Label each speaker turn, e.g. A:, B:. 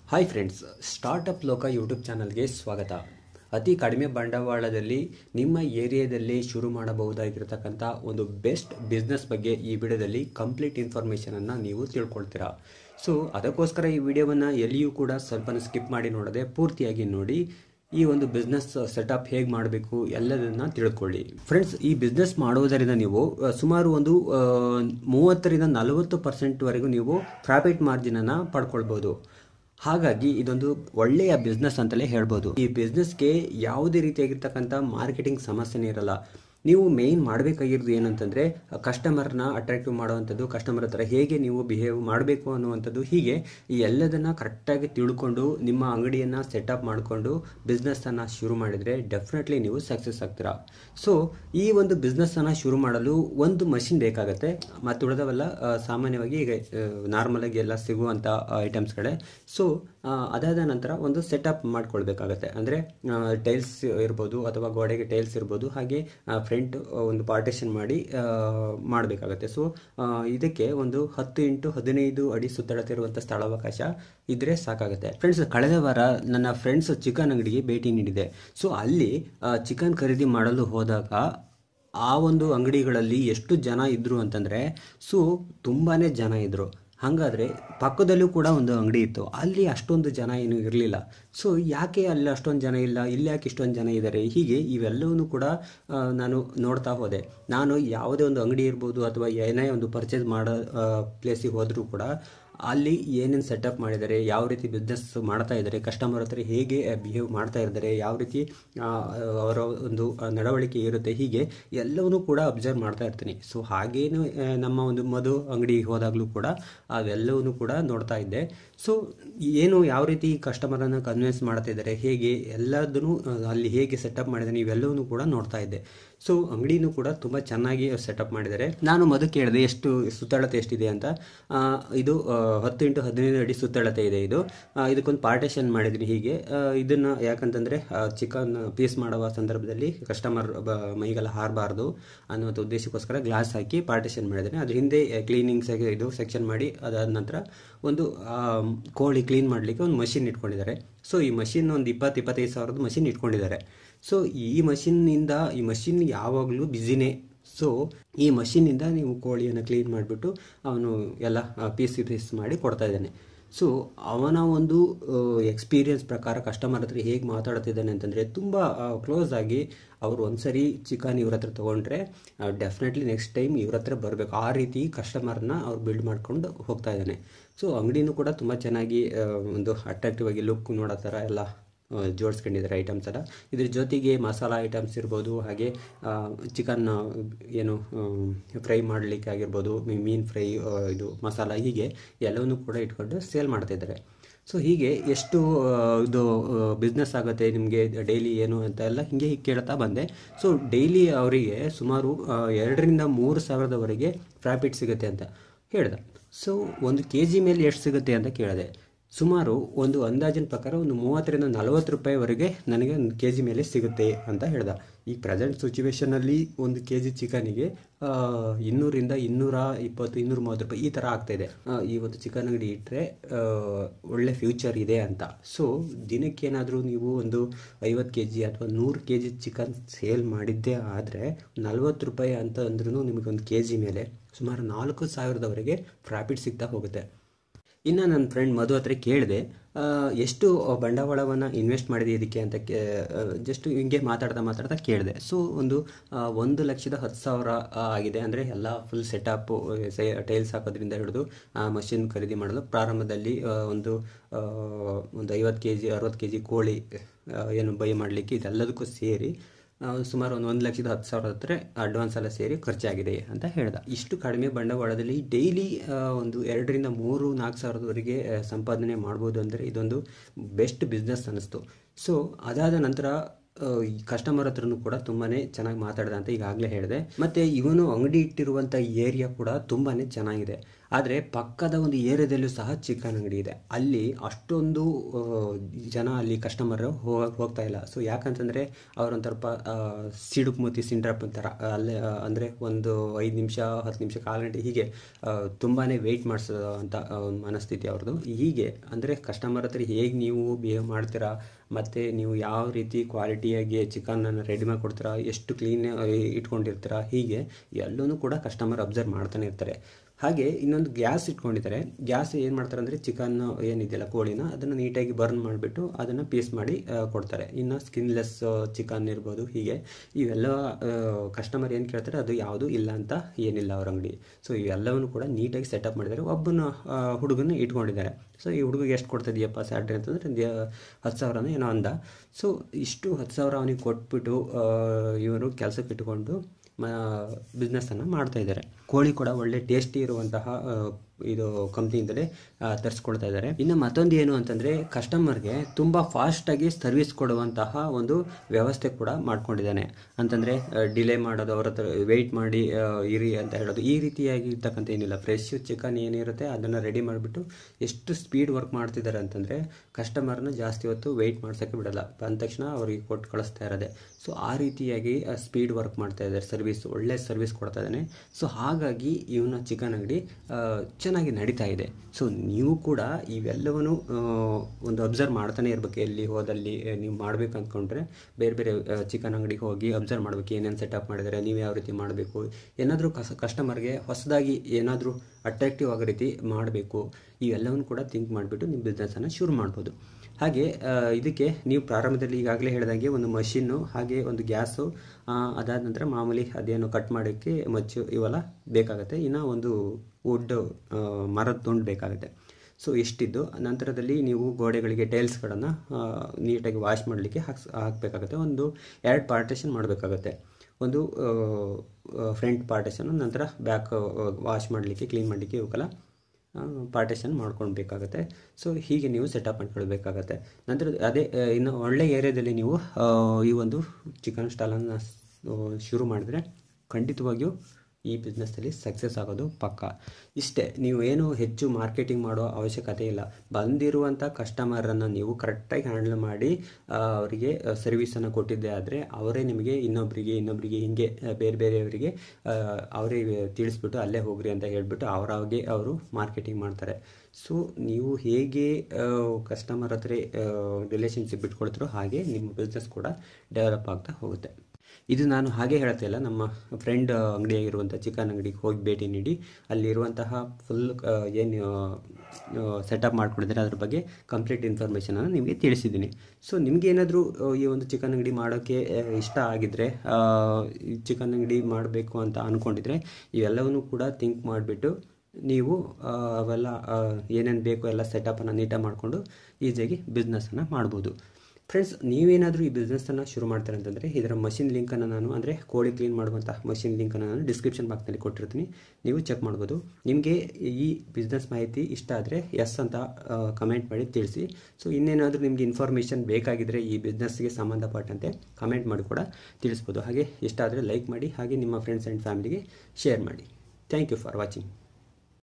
A: hi friends startup ಲೋಕ YouTube ಚಾನಲ್ಗೆ ಸ್ವಾಗತ ಅತಿ ಕಡಿಮೆ ಬಂಡವಾಳದಲ್ಲಿ ನಿಮ್ಮ ಏರಿಯಾದಲ್ಲಿ ಶುರು ಮಾಡಬಹುದಾಗಿರ್ತಕ್ಕಂಥ ಒಂದು ಬೆಸ್ಟ್ ಬಿಸ್ನೆಸ್ ಬಗ್ಗೆ ಈ ವಿಡಿಯೋದಲ್ಲಿ ಕಂಪ್ಲೀಟ್ ಇನ್ಫಾರ್ಮೇಷನನ್ನು ನೀವು ತಿಳ್ಕೊಳ್ತೀರಾ ಸೊ ಅದಕ್ಕೋಸ್ಕರ ಈ ವಿಡಿಯೋವನ್ನು ಎಲ್ಲಿಯೂ ಕೂಡ ಸ್ವಲ್ಪ ಸ್ಕಿಪ್ ಮಾಡಿ ನೋಡದೆ ಪೂರ್ತಿಯಾಗಿ ನೋಡಿ ಈ ಒಂದು ಬಿಸ್ನೆಸ್ ಸೆಟಪ್ ಹೇಗೆ ಮಾಡಬೇಕು ಎಲ್ಲದನ್ನ ತಿಳ್ಕೊಳ್ಳಿ ಫ್ರೆಂಡ್ಸ್ ಈ ಬಿಸ್ನೆಸ್ ಮಾಡುವುದರಿಂದ ನೀವು ಆ, ಸುಮಾರು ಒಂದು ಆ, ಮೂವತ್ತರಿಂದ ನಲವತ್ತು ಪರ್ಸೆಂಟ್ವರೆಗೂ ನೀವು ಪ್ರಾಫಿಟ್ ಮಾರ್ಜಿನನ್ನು ಪಡ್ಕೊಳ್ಬೋದು ಹಾಗಾಗಿ ಇದೊಂದು ಒಳ್ಳೆಯ ಬಿಸ್ನೆಸ್ ಅಂತಲೇ ಹೇಳ್ಬೋದು ಈ ಬಿಸ್ನೆಸ್ಗೆ ಯಾವುದೇ ರೀತಿಯಾಗಿರ್ತಕ್ಕಂಥ ಮಾರ್ಕೆಟಿಂಗ್ ಸಮಸ್ಯೆನೇ ಇರಲ್ಲ ನೀವು ಮೇಯ್ನ್ ಮಾಡಬೇಕಾಗಿರೋದು ಏನಂತಂದರೆ ಕಸ್ಟಮರ್ನ ಅಟ್ರಾಕ್ಟಿವ್ ಮಾಡುವಂಥದ್ದು ಕಸ್ಟಮರ್ ಹತ್ರ ಹೇಗೆ ನೀವು ಬಿಹೇವ್ ಮಾಡಬೇಕು ಅನ್ನುವಂಥದ್ದು ಹೀಗೆ ಈ ಎಲ್ಲದನ್ನು ಕರೆಕ್ಟಾಗಿ ತಿಳ್ಕೊಂಡು ನಿಮ್ಮ ಅಂಗಡಿಯನ್ನು ಸೆಟಪ್ ಮಾಡಿಕೊಂಡು ಬಿಸ್ನೆಸ್ಸನ್ನು ಶುರು ಮಾಡಿದರೆ ಡೆಫಿನೆಟ್ಲಿ ನೀವು ಸಕ್ಸಸ್ ಆಗ್ತೀರಾ ಸೊ ಈ ಒಂದು ಬಿಸ್ನೆಸ್ಸನ್ನು ಶುರು ಮಾಡಲು ಒಂದು ಮಷಿನ್ ಬೇಕಾಗತ್ತೆ ಮತ್ತು ಉಳಿದವೆಲ್ಲ ಆ, ಸಾಮಾನ್ಯವಾಗಿ ಈಗ ನಾರ್ಮಲ್ ಆಗಿ ಎಲ್ಲ ಸಿಗುವಂಥ ಐಟಮ್ಸ್ಗಳೇ ಸೊ ಅದಾದ ನಂತರ ಒಂದು ಸೆಟಪ್ ಮಾಡ್ಕೊಳ್ಬೇಕಾಗತ್ತೆ ಅಂದರೆ ಟೈಲ್ಸ್ ಇರ್ಬೋದು ಅಥವಾ ಗೋಡೆಗೆ ಟೈಲ್ಸ್ ಇರ್ಬೋದು ಹಾಗೆ ಫ್ರಂಟ್ ಒಂದು ಪಾರ್ಟಿಷನ್ ಮಾಡಿ ಮಾಡಬೇಕಾಗತ್ತೆ ಸೊ ಇದಕ್ಕೆ ಒಂದು ಹತ್ತು ಇಂಟು ಹದಿನೈದು ಅಡಿ ಸುತ್ತಳತೆ ಇರುವಂಥ ಸ್ಥಳಾವಕಾಶ ಇದ್ರೆ ಸಾಕಾಗುತ್ತೆ ಫ್ರೆಂಡ್ಸ್ ಕಳೆದ ವಾರ ನನ್ನ ಫ್ರೆಂಡ್ಸ್ ಚಿಕನ್ ಅಂಗಡಿಗೆ ಭೇಟಿ ನೀಡಿದೆ ಸೊ ಅಲ್ಲಿ ಚಿಕನ್ ಖರೀದಿ ಮಾಡಲು ಹೋದಾಗ ಆ ಒಂದು ಅಂಗಡಿಗಳಲ್ಲಿ ಎಷ್ಟು ಜನ ಇದ್ರು ಅಂತಂದರೆ ಸೊ ತುಂಬಾ ಜನ ಇದ್ದರು ಹಾಗಾದರೆ ಪಕ್ಕದಲ್ಲೂ ಕೂಡ ಒಂದು ಅಂಗಡಿ ಇತ್ತು ಅಲ್ಲಿ ಅಷ್ಟೊಂದು ಜನ ಏನು ಇರಲಿಲ್ಲ ಸೊ ಯಾಕೆ ಅಲ್ಲಿ ಅಷ್ಟೊಂದು ಜನ ಇಲ್ಲ ಇಲ್ಲಿ ಯಾಕೆ ಇಷ್ಟೊಂದು ಜನ ಇದ್ದಾರೆ ಹೀಗೆ ಇವೆಲ್ಲವನ್ನೂ ಕೂಡ ಆ, ನಾನು ನೋಡ್ತಾ ಹೋದೆ ನಾನು ಯಾವುದೇ ಒಂದು ಅಂಗಡಿ ಇರ್ಬೋದು ಅಥವಾ ಏನೇ ಒಂದು ಪರ್ಚೇಸ್ ಮಾಡೋ ಪ್ಲೇಸಿಗೆ ಹೋದರೂ ಕೂಡ ಅಲ್ಲಿ ಏನೇನು ಸೆಟಪ್ ಮಾಡಿದ್ದಾರೆ ಯಾವ ರೀತಿ ಬಿಸ್ನೆಸ್ ಮಾಡ್ತಾ ಇದ್ದಾರೆ ಕಸ್ಟಮರ್ ಹತ್ರ ಹೇಗೆ ಬಿಹೇವ್ ಮಾಡ್ತಾ ಇದ್ದಾರೆ ಯಾವ ರೀತಿ ಆ, ಅವರ ಒಂದು ನಡವಳಿಕೆ ಇರುತ್ತೆ ಹೀಗೆ ಎಲ್ಲವನ್ನೂ ಕೂಡ ಅಬ್ಸರ್ವ್ ಮಾಡ್ತಾ ಇರ್ತೀನಿ ಸೊ ಹಾಗೇನು ಆ, ನಮ್ಮ ಒಂದು ಮಧು ಅಂಗಡಿಗೆ ಹೋದಾಗಲೂ ಕೂಡ ಅವೆಲ್ಲವನ್ನೂ ಕೂಡ ನೋಡ್ತಾ ಇದ್ದೆ ಸೊ ಏನು ಯಾವ ರೀತಿ ಕಸ್ಟಮರನ್ನು ಕನ್ವಿನ್ಸ್ ಮಾಡ್ತಾ ಇದ್ದಾರೆ ಹೇಗೆ ಎಲ್ಲದನ್ನು ಆ, ಅಲ್ಲಿ ಹೇಗೆ ಸೆಟಪ್ ಮಾಡಿದ್ದಾನೆ ಇವೆಲ್ಲವನ್ನೂ ಕೂಡ ನೋಡ್ತಾ ಇದ್ದೆ ಸೊ ಅಂಗಡಿನೂ ಕೂಡ ತುಂಬ ಚೆನ್ನಾಗಿ ಸೆಟಪ್ ಮಾಡಿದ್ದಾರೆ ನಾನು ಮಧು ಕೇಳಿದೆ ಎಷ್ಟು ಸುತ್ತಳತೆ ಎಷ್ಟಿದೆ ಅಂತ ಆ, ಇದು ಆ, ಹತ್ತು ಇಂಟು ಹದಿನೈದು ಅಡಿ ಸುತ್ತಳತೆ ಇದೆ ಇದು ಆ, ಇದಕ್ಕೊಂದು ಪಾರ್ಟೇಷನ್ ಮಾಡಿದ್ದೀನಿ ಹೀಗೆ ಆ, ಇದನ್ನ ಯಾಕಂತಂದರೆ ಚಿಕನ್ ಪೀಸ್ ಮಾಡುವ ಸಂದರ್ಭದಲ್ಲಿ ಕಸ್ಟಮರ್ ಮೈಗೆಲ್ಲ ಹಾರಬಾರ್ದು ಅನ್ನುವಂಥ ಉದ್ದೇಶಕ್ಕೋಸ್ಕರ ಗ್ಲಾಸ್ ಹಾಕಿ ಪಾರ್ಟೇಷನ್ ಮಾಡಿದ್ದೇನೆ ಅದ್ರ ಹಿಂದೆ ಕ್ಲೀನಿಂಗ್ ಇದು ಸೆಕ್ಷನ್ ಮಾಡಿ ಅದಾದ ನಂತರ ಒಂದು ಆ, ಕೋಳಿ ಕ್ಲೀನ್ ಮಾಡಲಿಕ್ಕೆ ಒಂದು ಮಷಿನ್ ಇಟ್ಕೊಂಡಿದ್ದಾರೆ ಸೊ ಈ ಮಷಿನ್ ಒಂದು ಇಪ್ಪತ್ತು ಇಪ್ಪತ್ತೈದು ಸಾವಿರದ ಮಷಿನ್ ಇಟ್ಕೊಂಡಿದ್ದಾರೆ ಸೊ ಈ ಮಷಿನ್ನಿಂದ ಈ ಮಷಿನ್ ಯಾವಾಗಲೂ ಬ್ಯುಸಿನೇ ಸೊ ಈ ಮಷಿನ್ನಿಂದ ನೀವು ಕೋಳಿಯನ್ನು ಕ್ಲೀನ್ ಮಾಡಿಬಿಟ್ಟು ಅವನು ಎಲ್ಲ ಪೀಸ್ ಪೀಸ್ ಮಾಡಿ ಕೊಡ್ತಾ ಇದ್ದಾನೆ ಸೊ ಅವನ ಒಂದು ಎಕ್ಸ್ಪೀರಿಯನ್ಸ್ ಪ್ರಕಾರ ಕಸ್ಟಮರ್ ಹತ್ರ ಹೇಗೆ ಮಾತಾಡ್ತಿದ್ದಾನೆ ಅಂತಂದರೆ ತುಂಬ ಕ್ಲೋಸ್ ಆಗಿ ಅವರು ಒಂದ್ಸರಿ ಚಿಕನ್ ಇವ್ರ ಹತ್ರ ತೊಗೊಂಡ್ರೆ ಡೆಫಿನೆಟ್ಲಿ ನೆಕ್ಸ್ಟ್ ಟೈಮ್ ಇವ್ರ ಹತ್ರ ಬರಬೇಕು ಆ ರೀತಿ ಕಸ್ಟಮರ್ನ ಅವ್ರು ಬಿಲ್ಡ್ ಮಾಡ್ಕೊಂಡು ಹೋಗ್ತಾ ಇದ್ದಾನೆ ಸೊ ಅಂಗಡಿನೂ ಕೂಡ ತುಂಬ ಚೆನ್ನಾಗಿ ಆ, ಒಂದು ಅಟ್ರಾಕ್ಟಿವ್ ಆಗಿ ಲುಕ್ ನೋಡೋ ಥರ ಎಲ್ಲ ಆ, ಜೋಡಿಸ್ಕೊಂಡಿದ್ದಾರೆ ಐಟಮ್ಸ್ ಎಲ್ಲ ಇದ್ರ ಜೊತೆಗೆ ಮಸಾಲ ಐಟಮ್ಸ್ ಇರ್ಬೋದು ಹಾಗೆ ಚಿಕನ್ ಏನು ಫ್ರೈ ಮಾಡಲಿಕ್ಕೆ ಆಗಿರ್ಬೋದು ಮೀ- ಮೀನ್ ಫ್ರೈ ಆ, ಇದು ಮಸಾಲ ಹೀಗೆ ಎಲ್ಲವನ್ನೂ ಕೂಡ ಇಟ್ಕೊಂಡು ಸೇಲ್ ಮಾಡ್ತಾಯಿದ್ದಾರೆ ಸೊ ಹೀಗೆ ಎಷ್ಟು ಆ, ಇದು ಬಿಸ್ನೆಸ್ ಆಗುತ್ತೆ ನಿಮಗೆ ಡೈಲಿ ಏನು ಅಂತ ಎಲ್ಲ ಹೀಗೆ ಕೇಳ್ತಾ ಬಂದೆ ಸೊ ಡೈಲಿ ಅವರಿಗೆ ಸುಮಾರು ಆ, ಎರಡರಿಂದ ಮೂರು ಸಾವಿರದವರೆಗೆ ಪ್ರಾಫಿಟ್ ಸಿಗುತ್ತೆ ಅಂತ ಹೇಳ್ದೆ ಸೊ ಒಂದು ಕೆ ಜಿ ಮೇಲೆ ಎಷ್ಟು ಸಿಗುತ್ತೆ ಅಂತ ಕೇಳಿದೆ ಸುಮಾರು ಒಂದು ಅಂದಾಜಿನ ಪ್ರಕಾರ ಒಂದು ಮೂವತ್ತರಿಂದ ನಲವತ್ತು ರೂಪಾಯಿವರೆಗೆ ನನಗೆ ಒಂದು ಕೆ ಜಿ ಮೇಲೆ ಸಿಗುತ್ತೆ ಅಂತ ಹೇಳ್ದ ಈ ಪ್ರೆಸೆಂಟ್ ಸಿಚುವೇಶನಲ್ಲಿ ಒಂದು ಕೆ ಜಿ ಚಿಕನಿಗೆ ಇನ್ನೂರಿಂದ ಇನ್ನೂರ ಇಪ್ಪತ್ತು ಇನ್ನೂರ ಮೂವತ್ತು ರೂಪಾಯಿ ಈ ಥರ ಆಗ್ತಾಯಿದೆ ಈ ಒಂದು ಚಿಕನ್ ಅಂಗಡಿ ಇಟ್ಟರೆ ಒಳ್ಳೆ ಫ್ಯೂಚರ್ ಇದೆ ಅಂತ ಸೊ ದಿನಕ್ಕೇನಾದರೂ ನೀವು ಒಂದು ಐವತ್ತು ಕೆ ಜಿ ಅಥವಾ ನೂರು ಕೆ ಜಿ ಚಿಕನ್ ಸೇಲ್ ಮಾಡಿದ್ದೇ ಆದರೆ ನಲ್ವತ್ತು ರೂಪಾಯಿ ಅಂತ ಅಂದ್ರೂ ನಿಮಗೆ ಒಂದು ಕೆ ಜಿ ಮೇಲೆ ಸುಮಾರು ನಾಲ್ಕು ಸಾವಿರದವರೆಗೆ ಪ್ರಾಫಿಟ್ ಸಿಗ್ತಾ ಹೋಗುತ್ತೆ ಇನ್ನು ನನ್ನ ಫ್ರೆಂಡ್ ಮಧು ಹತ್ರ ಕೇಳಿದೆ ಆ, ಎಷ್ಟು ಬಂಡವಾಳವನ್ನು ಇನ್ವೆಸ್ಟ್ ಮಾಡಿದೆ ಇದಕ್ಕೆ ಅಂತ ಜಸ್ಟ್ ಹಿಂಗೆ ಮಾತಾಡ್ತಾ ಮಾತಾಡ್ತಾ ಕೇಳಿದೆ ಸೊ ಒಂದು ಆ, ಒಂದು ಲಕ್ಷದ ಹತ್ತು ಸಾವಿರ ಆ, ಆಗಿದೆ ಅಂದರೆ ಎಲ್ಲ ಫುಲ್ ಸೆಟಪ್ಪು ಟೈಲ್ಸ್ ಹಾಕೋದ್ರಿಂದ ಹಿಡಿದು ಮಷಿನ್ ಖರೀದಿ ಮಾಡಲು ಪ್ರಾರಂಭದಲ್ಲಿ ಆ, ಒಂದು ಆ, ಒಂದು ಐವತ್ತು ಕೆ ಜಿ ಅರವತ್ತು ಕೆ ಜಿ ಕೋಳಿ ಆ, ಏನು ಬೈ ಮಾಡಲಿಕ್ಕೆ ಇದೆಲ್ಲದಕ್ಕೂ ಸೇರಿ ಆ, ಸುಮಾರು ಒಂದು ಒಂದು ಲಕ್ಷದ ಹತ್ತು ಸಾವಿರದ ಹತ್ರ ಅಡ್ವಾನ್ಸ್ ಎಲ್ಲ ಸೇರಿ ಖರ್ಚಾಗಿದೆ ಅಂತ ಹೇಳ್ದ ಇಷ್ಟು ಕಡಿಮೆ ಬಂಡವಾಳದಲ್ಲಿ ಡೈಲಿ ಒಂದು ಎರಡರಿಂದ ಮೂರು ನಾಲ್ಕು ಸಾವಿರದವರೆಗೆ ಆ, ಸಂಪಾದನೆ ಮಾಡ್ಬೋದು ಅಂದರೆ ಇದೊಂದು ಬೆಸ್ಟ್ ಬಿಸ್ನೆಸ್ ಅನ್ನಿಸ್ತು ಸೊ ಅದಾದ ನಂತರ ಕಸ್ಟಮರ್ ಹತ್ರನೂ ಕೂಡ ತುಂಬಾನೇ ಚೆನ್ನಾಗಿ ಮಾತಾಡ್ದ ಅಂತ ಈಗಾಗಲೇ ಹೇಳಿದೆ ಮತ್ತೆ ಇವನು ಅಂಗಡಿ ಇಟ್ಟಿರುವಂಥ ಏರಿಯಾ ಕೂಡ ತುಂಬಾನೇ ಚೆನ್ನಾಗಿದೆ ಆದರೆ ಪಕ್ಕದ ಒಂದು ಏರಿಯಾದಲ್ಲೂ ಸಹ ಚಿಕನ್ ಅಂಗಡಿ ಇದೆ ಅಲ್ಲಿ ಅಷ್ಟೊಂದು ಆ, ಜನ ಅಲ್ಲಿ ಕಸ್ಟಮರ್ ಹೋಗ ಹೋಗ್ತಾ ಇಲ್ಲ ಸೊ ಯಾಕಂತಂದರೆ ಅವರೊಂದು ಸ್ವಲ್ಪ ಸಿಡುಕು ಮೂತಿ ಸಿಂಡ್ರಪ್ ಅಂತಾರ ಅಲ್ಲೇ ಆ, ಅಂದರೆ ಒಂದು ಐದು ನಿಮಿಷ ಹತ್ತು ನಿಮಿಷ ಕಾಲು ಗಂಟೆ ಹೀಗೆ ತುಂಬಾ ವೆಯ್ಟ್ ಮಾಡಿಸೋ ಅಂತ ಆ, ಒಂದು ಮನಸ್ಥಿತಿ ಅವ್ರದ್ದು ಹೀಗೆ ಅಂದರೆ ಕಸ್ಟಮರ್ ಹತ್ರ ಹೇಗೆ ನೀವು ಬಿಹೇವ್ ಮಾಡ್ತೀರಾ ಮತ್ತು ನೀವು ಯಾವ ರೀತಿ ಕ್ವಾಲಿಟಿಯಾಗಿ ಚಿಕನನ್ನು ರೆಡಿ ಮಾಡಿ ಕೊಡ್ತೀರಾ ಎಷ್ಟು ಕ್ಲೀನ್ ಇಟ್ಕೊಂಡಿರ್ತೀರಾ ಹೀಗೆ ಎಲ್ಲನೂ ಕೂಡ ಕಸ್ಟಮರ್ ಅಬ್ಸರ್ವ್ ಮಾಡ್ತಾನೆ ಇರ್ತಾರೆ ಹಾಗೆ ಇನ್ನೊಂದು ಗ್ಯಾಸ್ ಇಟ್ಕೊಂಡಿದ್ದಾರೆ ಗ್ಯಾಸ್ ಏನು ಮಾಡ್ತಾರೆ ಅಂದರೆ ಚಿಕನ್ ಏನಿದೆಯಲ್ಲ ಕೋಳಿನ ಅದನ್ನು ನೀಟಾಗಿ ಬರ್ನ್ ಮಾಡಿಬಿಟ್ಟು ಅದನ್ನು ಪೀಸ್ ಮಾಡಿ ಆ, ಕೊಡ್ತಾರೆ ಇನ್ನು ಸ್ಕಿನ್ಲೆಸ್ ಚಿಕನ್ ಇರ್ಬೋದು ಹೀಗೆ ಇವೆಲ್ಲ ಕಸ್ಟಮರ್ ಏನು ಕೇಳ್ತಾರೆ ಅದು ಯಾವುದು ಇಲ್ಲ ಅಂತ ಏನಿಲ್ಲ ಅವ್ರ ಅಂಗಡಿ ಸೊ ಇವೆಲ್ಲವನ್ನು ಕೂಡ ನೀಟಾಗಿ ಸೆಟಪ್ ಮಾಡಿದ್ದಾರೆ ಒಬ್ಬನ ಹುಡುಗನ ಇಟ್ಕೊಂಡಿದ್ದಾರೆ ಸೊ ಈ ಹುಡುಗಿಗೆ ಎಷ್ಟು ಕೊಡ್ತಿದ್ಯಪ್ಪ ಸ್ಯಾಲ್ರಿ ಅಂತಂದರೆ ದ್ಯ- ಹತ್ತು ಸಾವಿರನೋ ಏನೋ ಅಂದ ಸೊ ಇಷ್ಟು ಹತ್ತು ಸಾವಿರ ಅವನಿಗೆ ಕೊಟ್ಬಿಟ್ಟು ಇವರು ಕೆಲಸಕ್ಕೆ ಇಟ್ಕೊಂಡು ಮ ಬಿಸ್ನೆಸ್ಸನ್ನು ಮಾಡ್ತಾ ಇದ್ದಾರೆ ಕೋಳಿ ಕೂಡ ಒಳ್ಳೆ ಟೇಸ್ಟಿ ಇರುವಂತಹ ಆ, ಇದು ಕಂಪ್ನಿಯಿಂದಲೇ ತರಿಸ್ಕೊಳ್ತಾ ಇದ್ದಾರೆ ಇನ್ನು ಮತ್ತೊಂದು ಏನು ಅಂತಂದರೆ ಕಸ್ಟಮರ್ಗೆ ತುಂಬ ಫಾಸ್ಟಾಗಿ ಸರ್ವಿಸ್ ಕೊಡುವಂತಹ ಒಂದು ವ್ಯವಸ್ಥೆ ಕೂಡ ಮಾಡ್ಕೊಂಡಿದ್ದಾನೆ ಅಂತಂದರೆ ಡಿಲೇ ಮಾಡೋದು ಅವ್ರ ಹತ್ರ ವೆಯ್ಟ್ ಮಾಡಿ ಆ, ಇರಿ ಅಂತ ಹೇಳೋದು ಈ ರೀತಿಯಾಗಿ ಇರ್ತಕ್ಕಂಥ ಏನಿಲ್ಲ ಫ್ರೆಶ್ ಚಿಕನ್ ಏನಿರುತ್ತೆ ಅದನ್ನು ರೆಡಿ ಮಾಡಿಬಿಟ್ಟು ಎಷ್ಟು ಸ್ಪೀಡ್ ವರ್ಕ್ ಮಾಡ್ತಿದ್ದಾರೆ ಅಂತಂದರೆ ಕಸ್ಟಮರ್ನ ಜಾಸ್ತಿ ಹೊತ್ತು ವೆಯ್ಟ್ ಮಾಡ್ಸೋಕ್ಕೆ ಬಿಡಲ್ಲ ಬಂದ ತಕ್ಷಣ ಅವರಿಗೆ ಕೊಟ್ಟು ಕಳಿಸ್ತಾ ಇರೋದೆ ಸೊ ಆ ರೀತಿಯಾಗಿ ಸ್ಪೀಡ್ ವರ್ಕ್ ಮಾಡ್ತಾ ಇದ್ದಾರೆ ಸರ್ವಿಸ್ ಒಳ್ಳೆ ಸರ್ವಿಸ್ ಕೊಡ್ತಾ ಇದ್ದಾನೆ ಸೊ ಹಾಗಾಗಿ ಇವನ ಚಿಕನ್ ಅಂಗಡಿ ಆ, ಚೆನ್ನಾಗಿ ನಡೀತಾ ಇದೆ ಸೊ ನೀವು ಕೂಡ ಇವೆಲ್ಲವನ್ನು ಆ, ಒಂದು ಅಬ್ಸರ್ವ್ ಮಾಡ್ತಾನೆ ಇರಬೇಕು ಎಲ್ಲಿ ಹೋದಲ್ಲಿ ಆ, ನೀವು ಮಾಡಬೇಕು ಅಂದ್ಕೊಂಡ್ರೆ ಬೇರೆ ಬೇರೆ ಚಿಕನ್ ಅಂಗಡಿಗೆ ಹೋಗಿ ಅಬ್ಸರ್ವ್ ಮಾಡಬೇಕು ಏನೇನು ಸೆಟಪ್ ಮಾಡಿದ್ದಾರೆ ನೀವು ಯಾವ ರೀತಿ ಮಾಡಬೇಕು ಏನಾದರೂ ಕಸ್ ಕಸ್ಟಮರ್ಗೆ ಹೊಸದಾಗಿ ಏನಾದರೂ ಅಟ್ರಾಕ್ಟಿವ್ ಆಗೋ ರೀತಿ ಮಾಡಬೇಕು ಇವೆಲ್ಲವನ್ನು ಕೂಡ ಥಿಂಕ್ ಮಾಡಿಬಿಟ್ಟು ನಿಮ್ಮ ಬಿಸ್ನೆಸ್ಸನ್ನು ಶುರು ಮಾಡ್ಬೋದು ಹಾಗೆ ಆ, ಇದಕ್ಕೆ ನೀವು ಪ್ರಾರಂಭದಲ್ಲಿ ಈಗಾಗಲೇ ಹೇಳಿದಂಗೆ ಒಂದು ಮಷಿನ್ನು ಹಾಗೆ ಒಂದು ಗ್ಯಾಸು ಅದಾದ ನಂತರ ಮಾಮೂಲಿ ಅದೇನು ಕಟ್ ಮಾಡೋಕ್ಕೆ ಮಚ್ಚು ಇವೆಲ್ಲ ಬೇಕಾಗುತ್ತೆ ಇನ್ನು ಒಂದು ವುಡ್ ಮರದ ತುಂಡು ಬೇಕಾಗುತ್ತೆ ಸೊ ಇಷ್ಟಿದ್ದು ನಂತರದಲ್ಲಿ ನೀವು ಗೋಡೆಗಳಿಗೆ ಟೈಲ್ಸ್ಗಳನ್ನು ನೀಟಾಗಿ ವಾಶ್ ಮಾಡಲಿಕ್ಕೆ ಹಾಕ್ಸ್ ಹಾಕಬೇಕಾಗುತ್ತೆ ಒಂದು ಎರಡು ಪಾರ್ಟೇಷನ್ ಮಾಡಬೇಕಾಗುತ್ತೆ ಒಂದು ಫ್ರಂಟ್ ಪಾರ್ಟೇಷನ್ನು ನಂತರ ಬ್ಯಾಕ್ ವಾಶ್ ಮಾಡಲಿಕ್ಕೆ ಕ್ಲೀನ್ ಮಾಡಲಿಕ್ಕೆ ಇವಕ್ಕೆಲ್ಲ ಪಾರ್ಟೇಷನ್ ಮಾಡ್ಕೊಳ್ಬೇಕಾಗತ್ತೆ ಸೊ ಹೀಗೆ ನೀವು ಸೆಟಪ್ ಮಾಡ್ಕೊಳ್ಬೇಕಾಗತ್ತೆ ನಂತರ ಅದೇ ಆ, ಇನ್ನು ಒಳ್ಳೆ ಏರಿಯಾದಲ್ಲಿ ನೀವು ಆ, ಈ ಒಂದು ಚಿಕನ್ ಸ್ಟಾಲನ್ನು ಶುರು ಮಾಡಿದ್ರೆ ಖಂಡಿತವಾಗಿಯೂ ಈ ಬಿಸ್ನೆಸ್ಸಲ್ಲಿ ಸಕ್ಸಸ್ ಆಗೋದು ಪಕ್ಕ ಇಷ್ಟೇ ನೀವು ಏನು ಹೆಚ್ಚು ಮಾರ್ಕೆಟಿಂಗ್ ಮಾಡೋ ಅವಶ್ಯಕತೆ ಇಲ್ಲ ಬಂದಿರುವಂಥ ಕಸ್ಟಮರನ್ನು ನೀವು ಕರೆಕ್ಟಾಗಿ ಹ್ಯಾಂಡಲ್ ಮಾಡಿ ಆ, ಅವರಿಗೆ ಸರ್ವಿಸನ್ನು ಕೊಟ್ಟಿದ್ದೆ ಆದರೆ ಅವರೇ ನಿಮಗೆ ಇನ್ನೊಬ್ಬರಿಗೆ ಇನ್ನೊಬ್ಬರಿಗೆ ಹಿಂಗೆ ಆ, ಬೇರೆ ಬೇರೆಯವರಿಗೆ ಆ, ಅವರೇ ತಿಳಿಸ್ಬಿಟ್ಟು ಅಲ್ಲೇ ಹೋಗ್ರಿ ಅಂತ ಹೇಳ್ಬಿಟ್ಟು ಅವರಾಗೆ ಅವರು ಮಾರ್ಕೆಟಿಂಗ್ ಮಾಡ್ತಾರೆ ಸೊ ನೀವು ಹೇಗೆ ಕಸ್ಟಮರ್ ಹತ್ರ ರಿಲೇಷನ್ಶಿಪ್ ಇಟ್ಕೊಳ್ತೀರೋ ಹಾಗೆ ನಿಮ್ಮ ಬಿಸ್ನೆಸ್ ಕೂಡ ಡೆವಲಪ್ ಆಗ್ತಾ ಹೋಗುತ್ತೆ ಇದು ನಾನು ಹಾಗೆ ಹೇಳ್ತಾ ಇಲ್ಲ ನಮ್ಮ ಫ್ರೆಂಡ್ ಅಂಗಡಿಯಾಗಿರುವಂಥ ಚಿಕನ್ ಅಂಗಡಿಗೆ ಹೋಗಿ ಭೇಟಿ ನೀಡಿ ಅಲ್ಲಿರುವಂತಹ ಫುಲ್ ಏನು ಸೆಟಪ್ ಮಾಡ್ಕೊಂಡಿದ್ದಾರೆ ಅದ್ರ ಬಗ್ಗೆ ಕಂಪ್ಲೀಟ್ ಇನ್ಫಾರ್ಮೇಷನನ್ನು ನಿಮಗೆ ತಿಳಿಸಿದ್ದೀನಿ ಸೊ ನಿಮಗೆ ಏನಾದರೂ ಈ ಒಂದು ಚಿಕನ್ ಅಂಗಡಿ ಮಾಡೋಕ್ಕೆ ಆ, ಇಷ್ಟ ಆಗಿದ್ದರೆ ಚಿಕನ್ ಅಂಗಡಿ ಮಾಡಬೇಕು ಅಂತ ಅಂದ್ಕೊಂಡಿದ್ರೆ ಇವೆಲ್ಲವನ್ನೂ ಕೂಡ ಥಿಂಕ್ ಮಾಡಿಬಿಟ್ಟು ನೀವು ಆ, ಅವೆಲ್ಲ ಏನೇನು ಬೇಕು ಎಲ್ಲ ಸೆಟಪನ್ನು ನೀಟಾಗಿ ಮಾಡಿಕೊಂಡು ಈಸಿಯಾಗಿ ಬಿಸ್ನೆಸ್ಸನ್ನು ಮಾಡ್ಬೋದು ಫ್ರೆಂಡ್ಸ್ ನೀವೇನಾದರೂ ಈ ಬಿಸ್ನೆಸ್ಸನ್ನು ಶುರು ಮಾಡ್ತಾರೆ ಅಂತಂದರೆ ಇದರ ಮಷಿನ್ ಲಿಂಕನ್ನು ನಾನು ಅಂದರೆ ಕೋಳಿ ಕ್ಲೀನ್ ಮಾಡುವಂಥ ಮಷಿನ್ ಲಿಂಕನ್ನು ನಾನು ಡಿಸ್ಕ್ರಿಪ್ಷನ್ ಬಾಕ್ಸ್ನಲ್ಲಿ ಕೊಟ್ಟಿರ್ತೀನಿ ನೀವು ಚೆಕ್ ಮಾಡ್ಬೋದು ನಿಮಗೆ ಈ ಬಿಸ್ನೆಸ್ ಮಾಹಿತಿ ಇಷ್ಟ ಆದರೆ ಎಸ್ ಅಂತ ಕಮೆಂಟ್ ಮಾಡಿ ತಿಳಿಸಿ ಸೊ ಇನ್ನೇನಾದರೂ ನಿಮಗೆ ಇನ್ಫಾರ್ಮೇಷನ್ ಬೇಕಾಗಿದ್ದರೆ ಈ ಬಿಸ್ನೆಸ್ಗೆ ಸಂಬಂಧಪಟ್ಟಂತೆ ಕಮೆಂಟ್ ಮಾಡಿ ಕೂಡ ತಿಳಿಸ್ಬೋದು ಹಾಗೆ ಇಷ್ಟ ಆದರೆ ಲೈಕ್ ಮಾಡಿ ಹಾಗೆ ನಿಮ್ಮ ಫ್ರೆಂಡ್ಸ್ ಆ್ಯಂಡ್ ಫ್ಯಾಮಿಲಿಗೆ ಶೇರ್ ಮಾಡಿ ಥ್ಯಾಂಕ್ ಯು ಫಾರ್ ವಾಚಿಂಗ್